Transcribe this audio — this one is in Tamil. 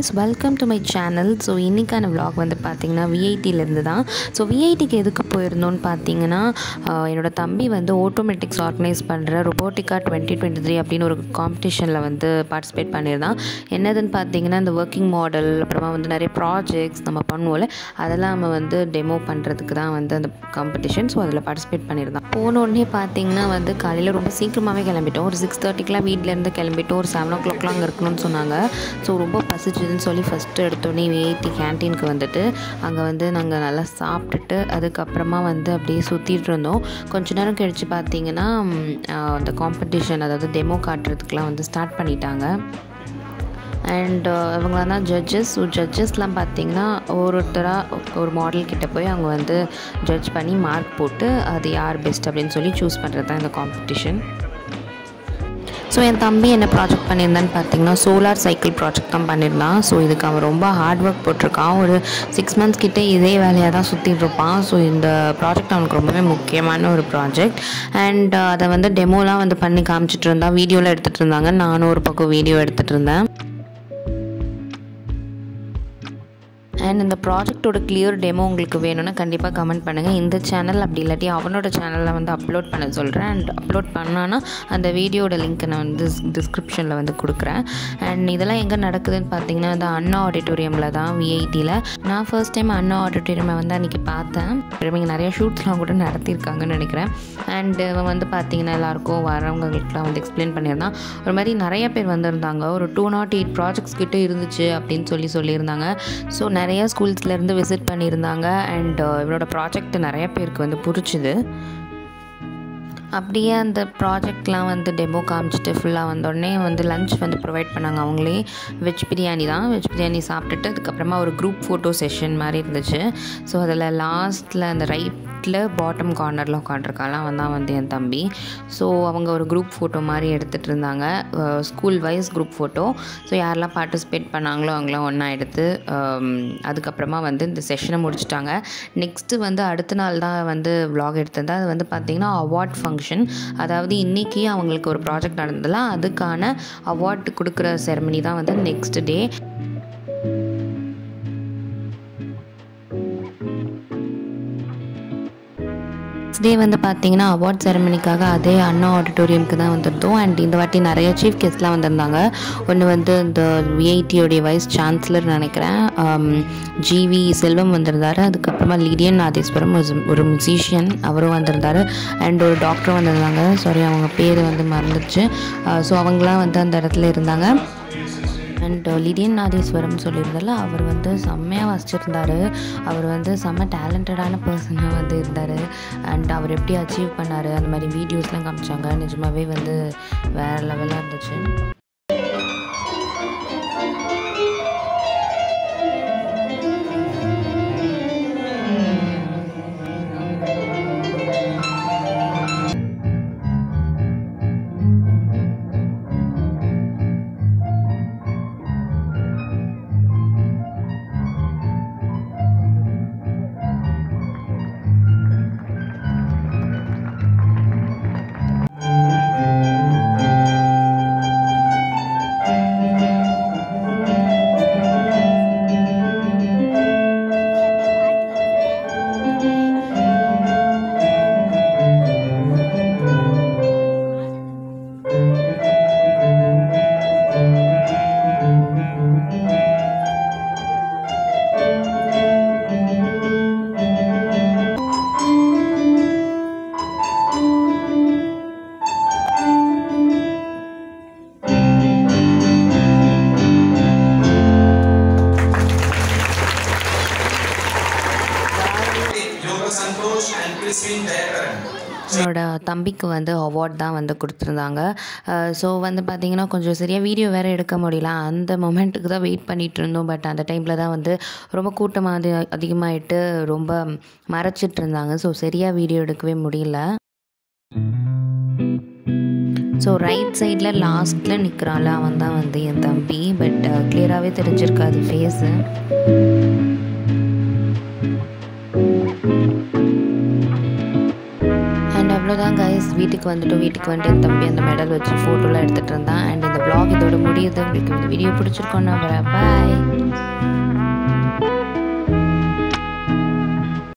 Friends welcome to my channel so இன்றைக்கான vlog வந்து பார்த்திங்கன்னா விஐடியிலேருந்து தான் ஸோ விஐடிக்கு எதுக்கு போயிருந்தோன்னு பார்த்தீங்கன்னா ஆஹ், என்னோட தம்பி வந்து ஆட்டோமேட்டிக்ஸ் ஆர்கனைஸ் பண்ணுற ரொபோட்டிக்கா டுவெண்ட்டி டுவெண்ட்டி த்ரீ அப்படின்னு ஒரு காம்படிஷனில் வந்து பார்ட்டிசிபேட் பண்ணியிருந்தான் என்னதுன்னு பார்த்தீங்கன்னா இந்த ஒர்க்கிங் மாடல் அப்புறமா வந்து நிறைய ப்ராஜெக்ட்ஸ் நம்ம பண்ணுவோம்ல அதெல்லாம் நம்ம வந்து டெமோ பண்ணுறதுக்கு தான் வந்து அந்த காம்படிஷன் ஸோ அதில் பார்ட்டிசிபேட் பண்ணியிருந்தான் போன உடனே பார்த்தீங்கன்னா வந்து காலையில் ரொம்ப சீக்கிரமாகவே கிளம்பிட்டோம் ஒரு சிக்ஸ் தேர்ட்டிக்கெலாம் வீட்டிலேருந்து கிளம்பிட்டோம் ஒரு செவன் ஓ கிளாக்லாம் அங்கே இருக்கணும்னு சொன்னாங்க ஸோ ரொம்ப பசிச்சுதுன்னு சொல்லி ஃபஸ்ட்டு எடுத்தோடனே விஐடி கேன்டீனுக்கு வந்துட்டு அங்கே வந்து நாங்கள் நல்லா சாப்பிட்டுட்டு அதுக்கப்புறமா வந்து அப்படியே சுற்றிட்டு இருந்தோம் கொஞ்ச நேரம் கழித்து பார்த்தீங்கன்னா ம், ஆஹ், அந்த காம்படிஷன் அதாவது டெமோ காட்டுறதுக்குலாம் வந்து ஸ்டார்ட் பண்ணிட்டாங்க அண்ட் இவங்களாம் தான் ஜட்ஜஸ் ஸோ ஜட்ஜஸ்லாம் பார்த்தீங்கன்னா ஒருத்தராக ஒரு மாடல் கிட்ட போய் அவங்க வந்து ஜட்ஜ் பண்ணி மார்க் போட்டு அது யார் பெஸ்ட் அப்படின்னு சொல்லி சூஸ் பண்ணுறது தான் இந்த காம்படிஷன் ஸோ என் தம்பி என்ன ப்ராஜெக்ட் பண்ணியிருந்தான்னு பார்த்தீங்கன்னா சோலார் சைக்கிள் ப்ராஜெக்ட் தான் பண்ணியிருந்தான் ஸோ இதுக்கு அவன் ரொம்ப ஹார்ட் ஒர்க் போட்டிருக்கான் ஒரு சிக்ஸ் மந்த்ஸ் கிட்டே இதே வேலையாக தான் சுற்றிட்டு இருப்பான் ஸோ இந்த ப்ராஜெக்ட் அவனுக்கு ரொம்பவே முக்கியமான ஒரு ப்ராஜெக்ட் அண்ட் அதை வந்து டெமோலாம் வந்து பண்ணி காமிச்சிட்டு இருந்தான் வீடியோலாம் எடுத்துகிட்டு இருந்தாங்க நானும் ஒரு பக்கம் வீடியோ எடுத்துகிட்டு இருந்தேன் அண்ட் இந்த ப்ராஜெக்ட்டோட கிளியர் டெமோ உங்களுக்கு வேணும்னா கண்டிப்பாக கமெண்ட் பண்ணுங்கள் இந்த சேனல் அப்படி இல்லாட்டி அவனோட சேனலில் வந்து அப்லோட் பண்ண சொல்கிறேன் அண்ட் அப்லோட் பண்ணான்னா அந்த வீடியோட லிங்க்கை நான் வந்து டிஸ்கிரிப்ஷனில் வந்து கொடுக்குறேன் அண்ட் இதெல்லாம் எங்கே நடக்குதுன்னு பார்த்தீங்கன்னா இந்த அண்ணா ஆடிட்டோரியமில் தான் விஐடியில் நான் ஃபர்ஸ்ட் டைம் அண்ணா ஆடிட்டோரியமை வந்து அன்றைக்கி பார்த்தேன் இவங்க நிறைய ஷூட்ஸ்லாம் கூட நடத்தியிருக்காங்கன்னு நினைக்கிறேன் அண்ட் இவன் வந்து பார்த்தீங்கன்னா எல்லாருக்கும் வரவங்களுக்குலாம் வந்து எக்ஸ்பிளைன் பண்ணியிருந்தான் ஒரு மாதிரி நிறைய பேர் வந்திருந்தாங்க ஒரு டூ நாட் எயிட் ப்ராஜெக்ட்ஸ் கிட்ட இருந்துச்சு அப்படின்னு சொல்லி சொல்லியிருந்தாங்க ஸோ நிறைய ஸ்கூல்ஸ்லேருந்து விசிட் பண்ணியிருந்தாங்க அண்ட் இவனோட ப்ராஜெக்ட் நிறைய பேருக்கு வந்து பிடிச்சிது அப்படியே அந்த ப்ராஜெக்ட்லாம் வந்து டெமோ காமிச்சிட்டு ஃபுல்லாக வந்தோடனே வந்து லஞ்ச் வந்து ப்ரொவைட் பண்ணாங்க அவங்களே வெஜ் பிரியாணி தான் வெஜ் பிரியாணி சாப்பிட்டுட்டு அதுக்கப்புறமா ஒரு குரூப் ஃபோட்டோ செஷன் மாதிரி இருந்துச்சு ஸோ அதில் லாஸ்ட்டில் அந்த ரைட்டில் பாட்டம் கார்னரில் உட்காண்ட்ருக்காலாம் அவன் தான் வந்து என் தம்பி ஸோ அவங்க ஒரு குரூப் ஃபோட்டோ மாதிரி எடுத்துகிட்டு இருந்தாங்க school wise group photo so யாரெல்லாம் பார்ட்டிசிபேட் பண்ணாங்களோ அவங்களாம் ஒன்றா எடுத்து ஆம், அதுக்கப்புறமா வந்து இந்த செஷனை முடிச்சிட்டாங்க நெக்ஸ்ட்டு வந்து அடுத்த நாள் தான் வந்து vlog எடுத்திருந்தேன் அது வந்து பார்த்திங்கன்னா அவார்ட் ஃபங்க்ஷன் அதாவது இன்றைக்கி அவங்களுக்கு ஒரு ப்ராஜெக்ட் நடந்ததில்ல அதுக்கான அவார்ட் கொடுக்குற செரமனி தான் வந்து நெக்ஸ்ட் டே நெக்ஸ்ட் டே வந்து பார்த்தீங்கன்னா அவார்ட் செரமனிக்காக அதே அண்ணா ஆடிட்டோரியம்க்கு தான் வந்திருந்தோம் அண்ட் இந்த வாட்டி நிறைய சீஃப் கெஸ்ட்லாம் வந்திருந்தாங்க ஒன்று வந்து இந்த விஐடியோடைய வைஸ் சான்சலர் நினைக்கிறேன் ஜிவி செல்வம் வந்திருந்தாரு அதுக்கப்புறமா லிடியன் நாதேஸ்வரம் ஒரு- ஒரு மியூசிஷியன் அவரும் வந்திருந்தாரு அண்ட் ஒரு டாக்டரும் வந்திருந்தாங்க சாரி அவங்க பேர் வந்து மறந்துடுச்சு ஸோ அவங்களாம் வந்து அந்த இடத்துல இருந்தாங்க அண்ட் லிடியன் நாதீஸ்வரம் சொல்லியிருந்தால அவர் வந்து செம்மையாக வாசிச்சிருந்தார் அவர் வந்து செம்ம டேலண்டடான பர்சனாக வந்து இருந்தார் அண்ட் அவர் எப்படி அச்சீவ் பண்ணார் அந்த மாதிரி வீடியோஸ்லாம் காமிச்சாங்க நிஜமாவே வந்து வேறு லெவலாக இருந்துச்சு Yoga Santosh and Christine Jayakaran. என்னோட தம்பிக்கு வந்து அவார்ட் தான் வந்து கொடுத்துருந்தாங்க ஸோ வந்து பார்த்திங்கன்னா கொஞ்சம் சரியாக வீடியோ வேறு எடுக்க முடியல அந்த மொமெண்ட்டுக்கு தான் வெயிட் பண்ணிகிட்டு இருந்தோம் பட் அந்த டைமில் தான் வந்து ரொம்ப கூட்டமாக அது அதிகமாகிட்டு ரொம்ப மறைச்சிட்டு இருந்தாங்க ஸோ சரியாக வீடியோ எடுக்கவே முடியல ஸோ ரைட் சைடில் லாஸ்ட்டில் நிற்கிறாள் அவன் தான் வந்து என் தம்பி பட் கிளியராகவே தெரிஞ்சிருக்காது ஃபேஸு அண்ட் அவ்வளோதான் கைஸ் வீட்டுக்கு வந்துட்டோம் வீட்டுக்கு வந்துட்டு என் தம்பி அந்த மெடல் வச்சு ஃபோட்டோலாம் எடுத்துகிட்டு இருந்தான் அண்ட் இந்த vlog இதோட முடியுது உங்களுக்கு இந்த வீடியோ பிடிச்சிருக்கோன்னா வரேன் பாய்